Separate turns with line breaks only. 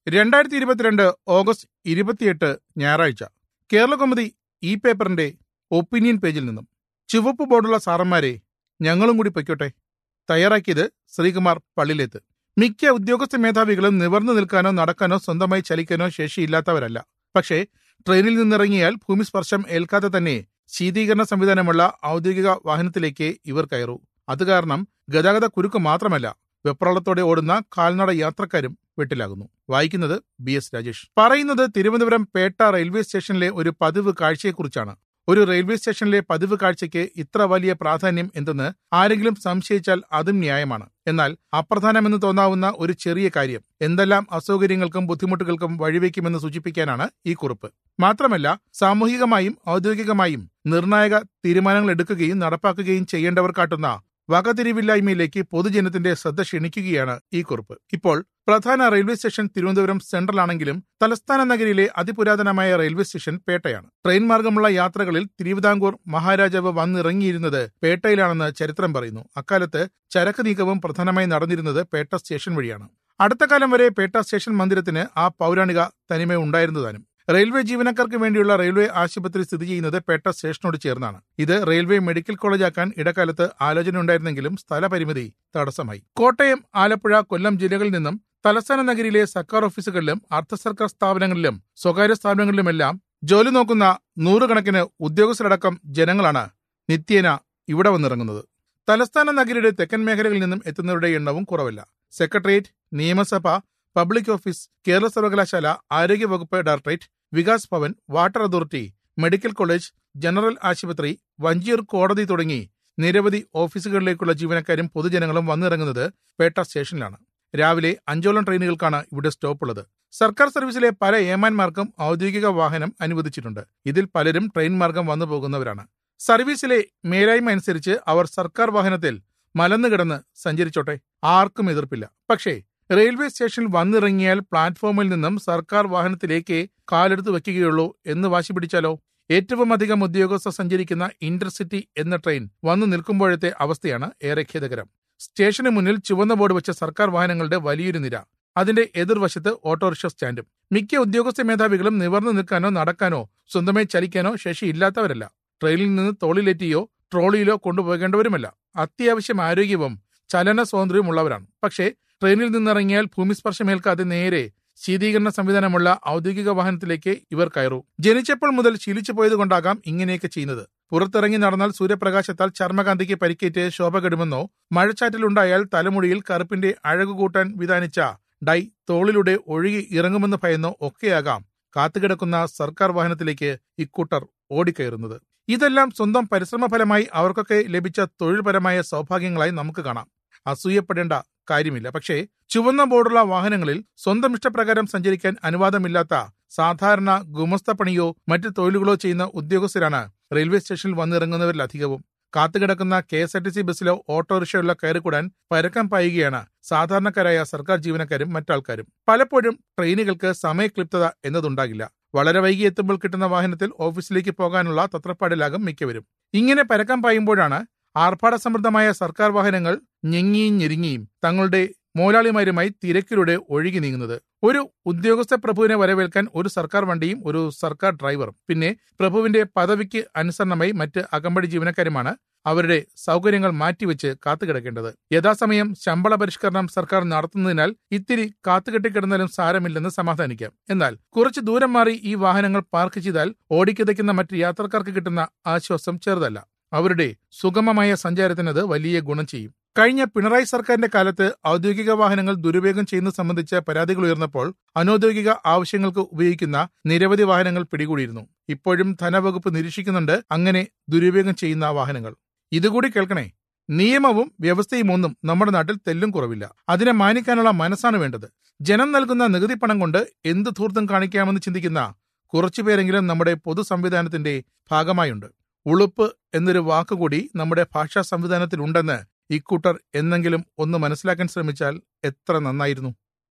രണ്ടായിരത്തി ഇരുപത്തിരണ്ട് ഓഗസ്റ്റ് ഇരുപത്തിയെട്ട് ഞായറാഴ്ച കേരളകൗമുദി ഈ പേപ്പറിന്റെ ഒപ്പീനിയൻ പേജിൽ നിന്നും ചുവപ്പ് ബോർഡുള്ള സാറന്മാരെ ഞങ്ങളും കൂടി പൊയ്ക്കോട്ടെ തയ്യാറാക്കിയത് ശ്രീകുമാർ പള്ളിലേത്ത് മിക്ക ഉദ്യോഗസ്ഥ മേധാവികളും നിവർന്നു നിൽക്കാനോ നടക്കാനോ സ്വന്തമായി ചലിക്കാനോ ശേഷിയില്ലാത്തവരല്ല പക്ഷേ ട്രെയിനിൽ നിന്നിറങ്ങിയാൽ ഭൂമിസ്പർശം ഏൽക്കാതെ തന്നെ ശീതീകരണ സംവിധാനമുള്ള ഔദ്യോഗിക വാഹനത്തിലേക്ക് ഇവർ കയറൂ അത് കാരണം ഗതാഗത കുരുക്ക് മാത്രമല്ല വെപ്രാളത്തോടെ ഓടുന്ന കാൽനട യാത്രക്കാരും വെട്ടിലാകുന്നു വായിക്കുന്നത് ബി എസ് രാജേഷ് പറയുന്നത് തിരുവനന്തപുരം പേട്ട റെയിൽവേ സ്റ്റേഷനിലെ ഒരു പതിവ് കാഴ്ചയെക്കുറിച്ചാണ് ഒരു റെയിൽവേ സ്റ്റേഷനിലെ പതിവ് കാഴ്ചയ്ക്ക് ഇത്ര വലിയ പ്രാധാന്യം എന്തെന്ന് ആരെങ്കിലും സംശയിച്ചാൽ അതും ന്യായമാണ് എന്നാൽ അപ്രധാനമെന്ന് തോന്നാവുന്ന ഒരു ചെറിയ കാര്യം എന്തെല്ലാം അസൗകര്യങ്ങൾക്കും ബുദ്ധിമുട്ടുകൾക്കും വഴിവെക്കുമെന്ന് സൂചിപ്പിക്കാനാണ് ഈ കുറിപ്പ് മാത്രമല്ല സാമൂഹികമായും ഔദ്യോഗികമായും നിർണായക തീരുമാനങ്ങൾ എടുക്കുകയും നടപ്പാക്കുകയും ചെയ്യേണ്ടവർ കാട്ടുന്ന വകതിരിവില്ലായ്മയിലേക്ക് പൊതുജനത്തിന്റെ ശ്രദ്ധ ക്ഷണിക്കുകയാണ് ഈ കുറിപ്പ് ഇപ്പോൾ പ്രധാന റെയിൽവേ സ്റ്റേഷൻ തിരുവനന്തപുരം സെൻട്രൽ ആണെങ്കിലും തലസ്ഥാന നഗരിയിലെ അതിപുരാതനമായ റെയിൽവേ സ്റ്റേഷൻ പേട്ടയാണ് ട്രെയിൻ മാർഗമുള്ള യാത്രകളിൽ തിരുവിതാംകൂർ മഹാരാജാവ് വന്നിറങ്ങിയിരുന്നത് പേട്ടയിലാണെന്ന് ചരിത്രം പറയുന്നു അക്കാലത്ത് ചരക്ക് നീക്കവും പ്രധാനമായി നടന്നിരുന്നത് പേട്ട സ്റ്റേഷൻ വഴിയാണ് അടുത്ത കാലം വരെ പേട്ട സ്റ്റേഷൻ മന്ദിരത്തിന് ആ പൗരാണിക തനിമ ഉണ്ടായിരുന്നതാനും റെയിൽവേ ജീവനക്കാർക്ക് വേണ്ടിയുള്ള റെയിൽവേ ആശുപത്രി സ്ഥിതി ചെയ്യുന്നത് പേട്ട സ്റ്റേഷനോട് ചേർന്നാണ് ഇത് റെയിൽവേ മെഡിക്കൽ കോളേജാക്കാൻ ഇടക്കാലത്ത് ആലോചന ഉണ്ടായിരുന്നെങ്കിലും സ്ഥലപരിമിതി തടസ്സമായി കോട്ടയം ആലപ്പുഴ കൊല്ലം ജില്ലകളിൽ നിന്നും തലസ്ഥാന നഗരിയിലെ സർക്കാർ ഓഫീസുകളിലും അർദ്ധ സർക്കാർ സ്ഥാപനങ്ങളിലും സ്വകാര്യ സ്ഥാപനങ്ങളിലുമെല്ലാം ജോലി നോക്കുന്ന നൂറുകണക്കിന് ഉദ്യോഗസ്ഥരടക്കം ജനങ്ങളാണ് നിത്യേന ഇവിടെ വന്നിറങ്ങുന്നത് തലസ്ഥാന നഗരിയുടെ തെക്കൻ മേഖലകളിൽ നിന്നും എത്തുന്നവരുടെ എണ്ണവും കുറവല്ല സെക്രട്ടേറിയറ്റ് നിയമസഭ പബ്ലിക് ഓഫീസ് കേരള സർവകലാശാല ആരോഗ്യവകുപ്പ് directorate Vikas Bhavan water authority medical college general ആശുപത്രി വഞ്ചിയൂർ കോടതി തുടങ്ങി നിരവധി ഓഫീസുകളിലേക്കുള്ള ജീവനക്കാരും പൊതുജനങ്ങളും വന്നിറങ്ങുന്നത് പേട്ട സ്റ്റേഷനിലാണ് രാവിലെ അഞ്ചോളം ട്രെയിനുകൾക്കാണ് ഇവിടെ സ്റ്റോപ്പ് ഉള്ളത് സർക്കാർ സർവീസിലെ പല ഏമാന്മാർക്കും ഔദ്യോഗിക വാഹനം അനുവദിച്ചിട്ടുണ്ട് ഇതിൽ പലരും ട്രെയിൻ മാർഗം വന്നു പോകുന്നവരാണ് സർവീസിലെ മേലായ്മ അനുസരിച്ച് അവർ സർക്കാർ വാഹനത്തിൽ മലന്നു കിടന്ന് സഞ്ചരിച്ചോട്ടെ ആർക്കും എതിർപ്പില്ല പക്ഷേ റെയിൽവേ സ്റ്റേഷനിൽ വന്നിറങ്ങിയാൽ പ്ലാറ്റ്ഫോമിൽ നിന്നും സർക്കാർ വാഹനത്തിലേക്ക് കാലെടുത്ത് വെക്കുകയുള്ളൂ എന്ന് വാശി പിടിച്ചാലോ ഏറ്റവും അധികം ഉദ്യോഗസ്ഥർ സഞ്ചരിക്കുന്ന ഇന്റർസിറ്റി എന്ന ട്രെയിൻ വന്നു നിൽക്കുമ്പോഴത്തെ അവസ്ഥയാണ് ഏറെ ഖേദകരം സ്റ്റേഷന് മുന്നിൽ ചുവന്ന ബോർഡ് വെച്ച സർക്കാർ വാഹനങ്ങളുടെ വലിയൊരു നിര അതിന്റെ എതിർവശത്ത് ഓട്ടോറിക്ഷ സ്റ്റാൻഡും മിക്ക ഉദ്യോഗസ്ഥ മേധാവികളും നിവർന്നു നിൽക്കാനോ നടക്കാനോ സ്വന്തമായി ചലിക്കാനോ ശേഷിയില്ലാത്തവരല്ല ട്രെയിനിൽ നിന്ന് തോളിലേറ്റിയോ ട്രോളിയിലോ കൊണ്ടുപോകേണ്ടവരുമല്ല അത്യാവശ്യം ആരോഗ്യവും ചലന സ്വാതന്ത്ര്യവും ഉള്ളവരാണ് പക്ഷേ ട്രെയിനിൽ നിന്നിറങ്ങിയാൽ ഭൂമിസ്പർശമേൽക്കാതെ നേരെ ശീതീകരണ സംവിധാനമുള്ള ഔദ്യോഗിക വാഹനത്തിലേക്ക് ഇവർ കയറൂ ജനിച്ചപ്പോൾ മുതൽ ശീലിച്ചു പോയതുകൊണ്ടാകാം ഇങ്ങനെയൊക്കെ ചെയ്യുന്നത് പുറത്തിറങ്ങി നടന്നാൽ സൂര്യപ്രകാശത്താൽ ചർമ്മകാന്തിക്ക് പരിക്കേറ്റ് ശോഭ കെടുമെന്നോ മഴച്ചാറ്റിലുണ്ടായാൽ തലമുടിയിൽ കറുപ്പിന്റെ അഴകു കൂട്ടാൻ വിധാനിച്ച ഡൈ തോളിലൂടെ ഒഴുകി ഇറങ്ങുമെന്ന് ഭയന്നോ ഒക്കെയാകാം കാത്തുകിടക്കുന്ന സർക്കാർ വാഹനത്തിലേക്ക് ഇക്കൂട്ടർ ഓടിക്കയറുന്നത് ഇതെല്ലാം സ്വന്തം പരിശ്രമഫലമായി അവർക്കൊക്കെ ലഭിച്ച തൊഴിൽപരമായ സൗഭാഗ്യങ്ങളായി നമുക്ക് കാണാം അസൂയപ്പെടേണ്ട കാര്യമില്ല പക്ഷേ ചുവന്ന ബോർഡുള്ള വാഹനങ്ങളിൽ സ്വന്തം ഇഷ്ടപ്രകാരം സഞ്ചരിക്കാൻ അനുവാദമില്ലാത്ത സാധാരണ ഗുമസ്തപ്പണിയോ മറ്റ് തൊഴിലുകളോ ചെയ്യുന്ന ഉദ്യോഗസ്ഥരാണ് റെയിൽവേ സ്റ്റേഷനിൽ വന്നിറങ്ങുന്നവരിൽ അധികവും കാത്തുകിടക്കുന്ന K S R T C ബസ്സിലോ ഓട്ടോറിക്ഷയിലോ കയറിക്കൂടാൻ പരക്കം പായുകയാണ് സാധാരണക്കാരായ സർക്കാർ ജീവനക്കാരും മറ്റാൾക്കാരും പലപ്പോഴും ട്രെയിനുകൾക്ക് സമയക്ലിപ്തത എന്നതുണ്ടാകില്ല വളരെ വൈകി എത്തുമ്പോൾ കിട്ടുന്ന വാഹനത്തിൽ ഓഫീസിലേക്ക് പോകാനുള്ള തത്രപ്പാടിലാകും മിക്കവരും ഇങ്ങനെ പരക്കം പായുമ്പോഴാണ് ആർഭാട സമൃദ്ധമായ സർക്കാർ വാഹനങ്ങൾ ഞെങ്ങിയും ഞെരുങ്ങിയും തങ്ങളുടെ മോലാളിമാരുമായി തിരക്കിലൂടെ ഒഴുകി നീങ്ങുന്നത് ഒരു ഉദ്യോഗസ്ഥ പ്രഭുവിനെ വരവേൽക്കാൻ ഒരു സർക്കാർ വണ്ടിയും ഒരു സർക്കാർ ഡ്രൈവറും പിന്നെ പ്രഭുവിന്റെ പദവിക്ക് അനുസരണമായി മറ്റ് അകമ്പടി ജീവനക്കാരുമാണ് അവരുടെ സൗകര്യങ്ങൾ മാറ്റിവെച്ച് കാത്തുകിടക്കേണ്ടത് യഥാസമയം ശമ്പള പരിഷ്കരണം സർക്കാർ നടത്തുന്നതിനാൽ ഇത്തിരി കാത്തുകെട്ടിക്കിടന്നാലും സാരമില്ലെന്ന് സമാധാനിക്കാം എന്നാൽ കുറച്ച് ദൂരം മാറി ഈ വാഹനങ്ങൾ പാർക്ക് ചെയ്താൽ ഓടിക്കിതയ്ക്കുന്ന മറ്റ് യാത്രക്കാർക്ക് കിട്ടുന്ന ആശ്വാസം ചെറുതല്ല അവരുടെ സുഗമമായ സഞ്ചാരത്തിന് അത് വലിയ ഗുണം ചെയ്യും കഴിഞ്ഞ പിണറായി സർക്കാരിന്റെ കാലത്ത് ഔദ്യോഗിക വാഹനങ്ങൾ ദുരുപയോഗം ചെയ്യുന്നത് സംബന്ധിച്ച പരാതികൾ ഉയർന്നപ്പോൾ അനൌദ്യോഗിക ആവശ്യങ്ങൾക്ക് ഉപയോഗിക്കുന്ന നിരവധി വാഹനങ്ങൾ പിടികൂടിയിരുന്നു ഇപ്പോഴും ധനവകുപ്പ് നിരീക്ഷിക്കുന്നുണ്ട് അങ്ങനെ ദുരുപയോഗം ചെയ്യുന്ന വാഹനങ്ങൾ ഇതുകൂടി കേൾക്കണേ നിയമവും വ്യവസ്ഥയും ഒന്നും നമ്മുടെ നാട്ടിൽ തെല്ലും കുറവില്ല അതിനെ മാനിക്കാനുള്ള മനസ്സാണ് വേണ്ടത് ജനം നൽകുന്ന നികുതി പണം കൊണ്ട് എന്ത് ധൂർത്തം കാണിക്കാമെന്ന് ചിന്തിക്കുന്ന കുറച്ചുപേരെങ്കിലും നമ്മുടെ പൊതു സംവിധാനത്തിന്റെ ഭാഗമായുണ്ട് ഉളുപ്പ് എന്നൊരു വാക്കുകൂടി നമ്മുടെ ഭാഷാ സംവിധാനത്തിൽ ഉണ്ടെന്ന് ഇക്കൂട്ടർ എന്നെങ്കിലും ഒന്ന് മനസ്സിലാക്കാൻ ശ്രമിച്ചാൽ എത്ര നന്നായിരുന്നു